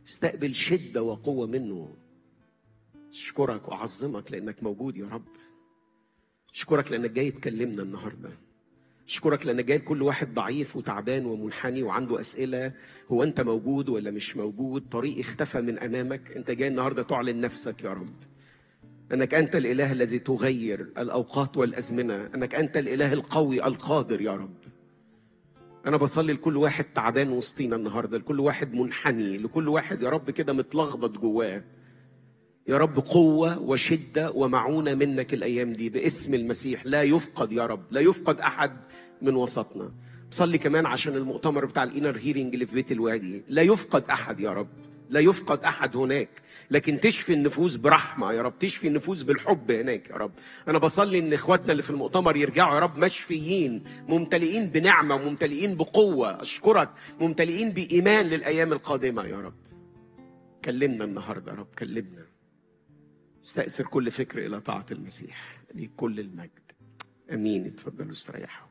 استقبل شدة وقوة منه اشكرك واعظمك لانك موجود يا رب اشكرك لانك جاي تكلمنا النهارده اشكرك لانك جاي لكل واحد ضعيف وتعبان ومنحني وعنده اسئله هو انت موجود ولا مش موجود طريق اختفى من امامك انت جاي النهارده تعلن نفسك يا رب انك انت الاله الذي تغير الاوقات والازمنه انك انت الاله القوي القادر يا رب انا بصلي لكل واحد تعبان وسطينا النهارده لكل واحد منحني لكل واحد يا رب كده متلخبط جواه يا رب قوة وشدة ومعونة منك الأيام دي باسم المسيح لا يفقد يا رب لا يفقد أحد من وسطنا بصلي كمان عشان المؤتمر بتاع الانر هيرنج اللي في بيت الوادي لا يفقد أحد يا رب لا يفقد أحد هناك لكن تشفي النفوس برحمة يا رب تشفي النفوس بالحب هناك يا رب أنا بصلي إن إخواتنا اللي في المؤتمر يرجعوا يا رب مشفيين ممتلئين بنعمة وممتلئين بقوة أشكرك ممتلئين بإيمان للأيام القادمة يا رب كلمنا النهاردة يا رب كلمنا استأثر كل فكر إلى طاعة المسيح ليك كل المجد أمين اتفضلوا استريحوا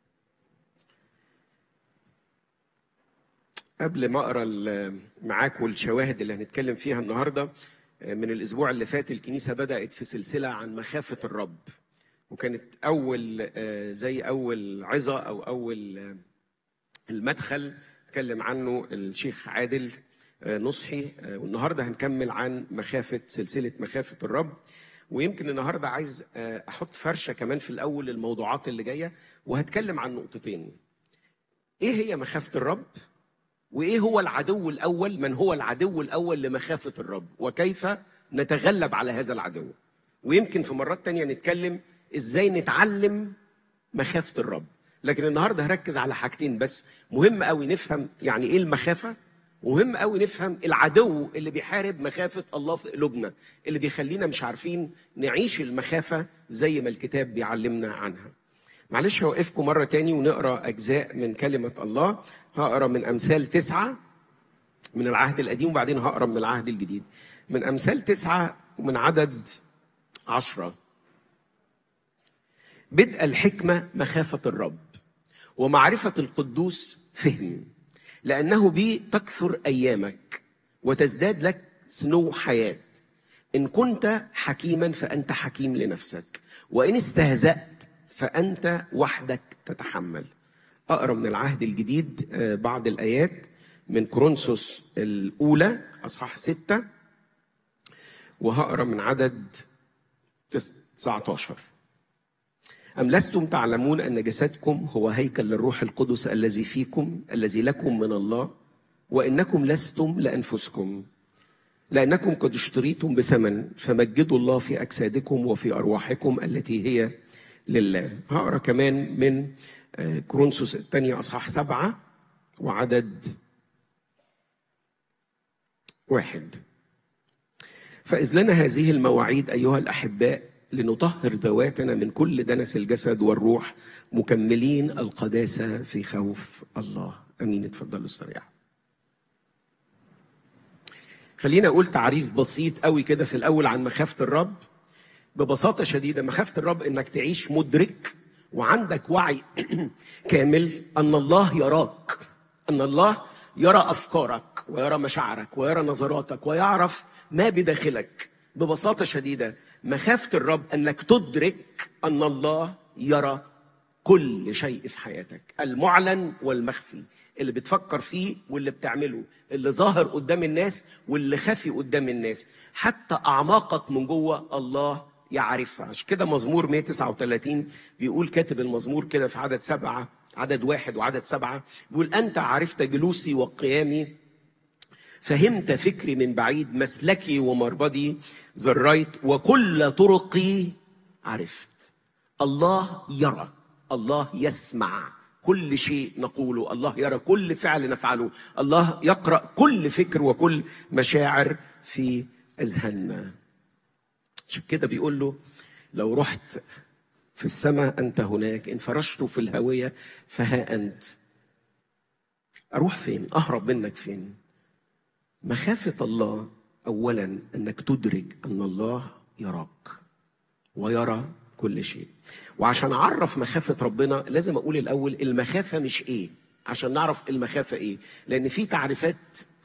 قبل ما أقرأ ال- معاكم الشواهد اللي هنتكلم فيها النهاردة من الأسبوع اللي فات الكنيسة بدأت في سلسلة عن مخافة الرب وكانت أول آه، زي أول عظة أو أول آه، المدخل اتكلم عنه الشيخ عادل آه، نصحي آه، والنهارده هنكمل عن مخافه سلسله مخافه الرب ويمكن النهارده عايز آه، احط فرشه كمان في الاول الموضوعات اللي جايه وهتكلم عن نقطتين ايه هي مخافه الرب وايه هو العدو الاول من هو العدو الاول لمخافه الرب وكيف نتغلب على هذا العدو ويمكن في مرات تانية نتكلم ازاي نتعلم مخافة الرب لكن النهاردة هركز على حاجتين بس مهم قوي نفهم يعني ايه المخافة ومهم قوي نفهم العدو اللي بيحارب مخافة الله في قلوبنا اللي بيخلينا مش عارفين نعيش المخافة زي ما الكتاب بيعلمنا عنها معلش هوقفكم مرة تاني ونقرأ أجزاء من كلمة الله هقرأ من أمثال تسعة من العهد القديم وبعدين هقرأ من العهد الجديد من أمثال تسعة ومن عدد عشرة بدء الحكمة مخافة الرب ومعرفة القدوس فهم لأنه بي تكثر أيامك وتزداد لك سنو حياة إن كنت حكيما فأنت حكيم لنفسك وإن استهزأت فأنت وحدك تتحمل أقرأ من العهد الجديد آه، بعض الآيات من كورنثوس الأولى أصحاح ستة وهقرأ من عدد 19 أم لستم تعلمون أن جسدكم هو هيكل للروح القدس الذي فيكم الذي لكم من الله وإنكم لستم لأنفسكم لأنكم قد اشتريتم بثمن فمجدوا الله في أجسادكم وفي أرواحكم التي هي لله هقرأ كمان من آه، كورنثوس الثانية أصحاح سبعة وعدد واحد فإذ لنا هذه المواعيد أيها الأحباء لنطهر ذواتنا من كل دنس الجسد والروح مكملين القداسة في خوف الله أمين اتفضلوا استريحوا خلينا أقول تعريف بسيط قوي كده في الأول عن مخافة الرب ببساطة شديدة مخافة الرب إنك تعيش مدرك وعندك وعي كامل أن الله يراك أن الله يرى أفكارك ويرى مشاعرك ويرى نظراتك ويعرف ما بداخلك ببساطة شديدة مخافة الرب أنك تدرك أن الله يرى كل شيء في حياتك المعلن والمخفي اللي بتفكر فيه واللي بتعمله اللي ظاهر قدام الناس واللي خفي قدام الناس حتى أعماقك من جوه الله يعرفها عشان كده مزمور 139 بيقول كاتب المزمور كده في عدد سبعة عدد واحد وعدد سبعة بيقول أنت عرفت جلوسي وقيامي فهمت فكري من بعيد مسلكي ومربدي ذريت وكل طرقي عرفت الله يرى الله يسمع كل شيء نقوله الله يرى كل فعل نفعله الله يقرأ كل فكر وكل مشاعر في أذهاننا عشان كده بيقول له لو رحت في السماء أنت هناك إن فرشت في الهوية فها أنت أروح فين أهرب منك فين مخافة الله أولا أنك تدرك أن الله يراك ويرى كل شيء وعشان أعرف مخافة ربنا لازم أقول الأول المخافة مش إيه عشان نعرف المخافة إيه لأن في تعريفات